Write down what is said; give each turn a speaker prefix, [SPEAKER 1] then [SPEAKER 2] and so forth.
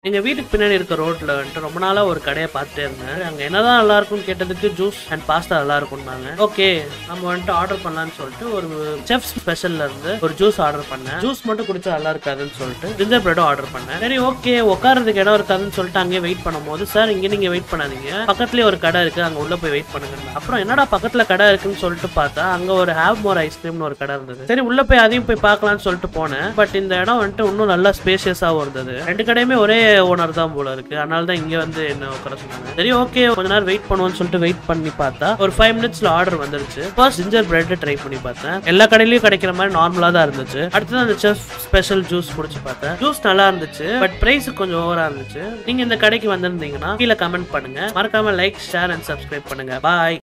[SPEAKER 1] எங்க வீட்டுக்கு பின்னாடி இருக்க ரோட்ல வந்துட்டு ரொம்ப நாளா ஒரு கடையை பார்த்துட்டே இருந்தேன் அங்க என்னதான் நல்லா இருக்கும்னு கேட்டதுக்கு ஜூஸ் அண்ட் பாஸ்தா நல்லா இருக்கும்னாங்க ஓகே நம்ம வந்துட்டு ஆர்டர் பண்ணலாம்னு சொல்லிட்டு ஒரு செஃப் ஸ்பெஷல்ல இருந்து ஒரு ஜூஸ் ஆர்டர் பண்ணேன் ஜூஸ் மட்டும் குடிச்சா நல்லா இருக்காதுன்னு சொல்லிட்டு ஜிஞ்சர் பிரெட்டும் ஆர்டர் பண்ணேன் சரி ஓகே உட்காரதுக்கு இடம் இருக்காதுன்னு சொல்லிட்டு அங்கேயே வெயிட் பண்ணும்போது சார் இங்க நீங்க வெயிட் பண்ணாதீங்க பக்கத்துலயே ஒரு கடை இருக்கு அங்க உள்ள போய் வெயிட் பண்ணுங்க அப்புறம் என்னடா பக்கத்துல கடை இருக்குன்னு சொல்லிட்டு பார்த்தா அங்க ஒரு ஹேவ் மோர் ஐஸ்கிரீம்னு ஒரு கடை இருந்தது சரி உள்ள போய் அதையும் போய் பார்க்கலாம்னு சொல்லிட்டு போனேன் பட் இந்த இடம் வந்துட்டு இன்னும் நல்லா ஸ்பேஷியஸாகவும் இருந்தது ரெண்டு கடையுமே ஒரே ஓனர் தான் போல இருக்கு அதனால தான் இங்க வந்து என்ன உட்கார சொன்னாங்க சரி ஓகே கொஞ்ச நேரம் வெயிட் பண்ணுவோம்னு சொல்லிட்டு வெயிட் பண்ணி பார்த்தா ஒரு ஃபைவ் மினிட்ஸ்ல ஆர்டர் வந்துருச்சு ஃபர்ஸ்ட் ஜிஞ்சர் பிரெட் ட்ரை பண்ணி பார்த்தேன் எல்லா கடையிலயும் கிடைக்கிற மாதிரி நார்மலா தான் இருந்துச்சு அடுத்தது அந்த செஃப் ஸ்பெஷல் ஜூஸ் குடிச்சு பார்த்தேன் ஜூஸ் நல்லா இருந்துச்சு பட் பிரைஸ் கொஞ்சம் ஓவரா இருந்துச்சு நீங்க இந்த கடைக்கு வந்திருந்தீங்கன்னா கீழே கமெண்ட் பண்ணுங்க மறக்காம லைக் ஷேர் அண்ட் சப்ஸ்கிரைப் பண்ணுங்க பாய்